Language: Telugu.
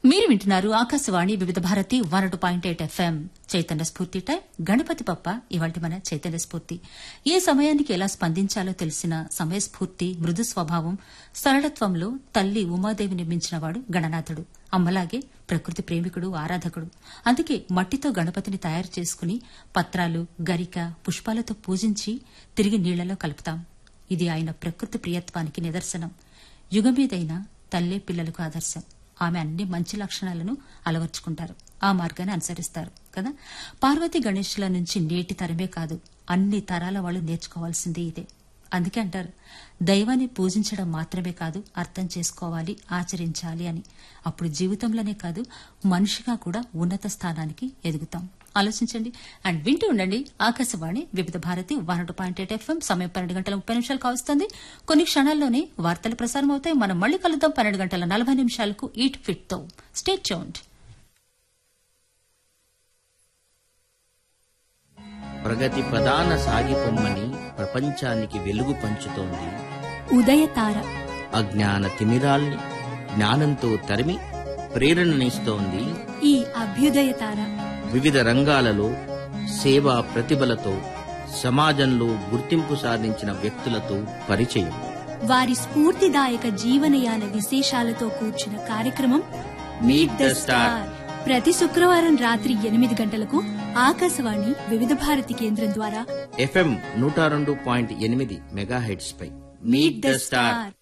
మీరు వింటున్నారు Akashvani Vividh Bharati one two point eight FM చైతన్య స్ఫూర్తి టైం గణపతి పప్ప ఇవాటి మన చైతన్య స్ఫూర్తి ఏ సమయానికి ఎలా స్పందించాలో తెలిసిన సమయస్ఫూర్తి మృదు స్వభావం సరళత్వంలో తల్లి ఉమాదేవిని మించినవాడు గణనాథుడు అమ్మలాగే ప్రకృతి ప్రేమికుడు ఆరాధకుడు అందుకే మట్టితో గణపతిని తయారు చేసుకుని పత్రాలు గరిక పుష్పాలతో పూజించి తిరిగి నీళ్లలో కలుపుతాం ఇది ఆయన ప్రకృతి ప్రియత్వానికి నిదర్శనం యుగమీదైన తల్లే పిల్లలకు ఆదర్శం ఆమె అన్ని మంచి లక్షణాలను అలవర్చుకుంటారు ఆ మార్గాన్ని అనుసరిస్తారు కదా పార్వతీ గణేష్ల నుంచి నేటి తరమే కాదు అన్ని తరాల వాళ్ళు నేర్చుకోవాల్సిందే ఇదే అందుకే అంటారు దైవాన్ని పూజించడం మాత్రమే కాదు అర్థం చేసుకోవాలి ఆచరించాలి అని అప్పుడు జీవితంలోనే కాదు మనిషిగా కూడా ఉన్నత స్థానానికి ఎదుగుతాం ఆలోచించండి అండ్ వింటూ ఉండండి Akashvani Vividh Bharati one two point eight FM సమయం పన్నెండు గంటల ముప్పై నిమిషాలు కావస్తుంది కొన్ని క్షణాల్లోనే వార్తలు ప్రసారం అవుతాయి మనం మళ్ళీ కలుద్దాం పన్నెండు గంటల నలభై నిమిషాలకు ఈట్ ఫిట్ తో స్టేట్ చౌండ్ ప్రగతి ప్రధాన సాగిపొమ్మని ప్రపంచానికి వెలుగు పంచుతోంది ఉదయతార అజ్ఞాన తిమిరాల్ని జ్ఞానంతో తరిమి ప్రేరణనిస్తోంది ఈ అభ్యుదయతార వివిధ రంగాలలో సేవా ప్రతిభలతో సమాజంలో గుర్తింపు సాధించిన వ్యక్తులతో పరిచయం వారి స్ఫూర్తిదాయక జీవనయాన విశేషాలతో కూర్చున్న కార్యక్రమం మీట్ ద స్టార్ ప్రతి శుక్రవారం రాత్రి ఎనిమిది గంటలకు ఆకాశవాణి వివిధ భారతి కేంద్రం ద్వారా ఎఫ్ఎం నూట రెండు పాయింట్ ఎనిమిది మెగాహెడ్స్ పై మీట్ ద స్టార్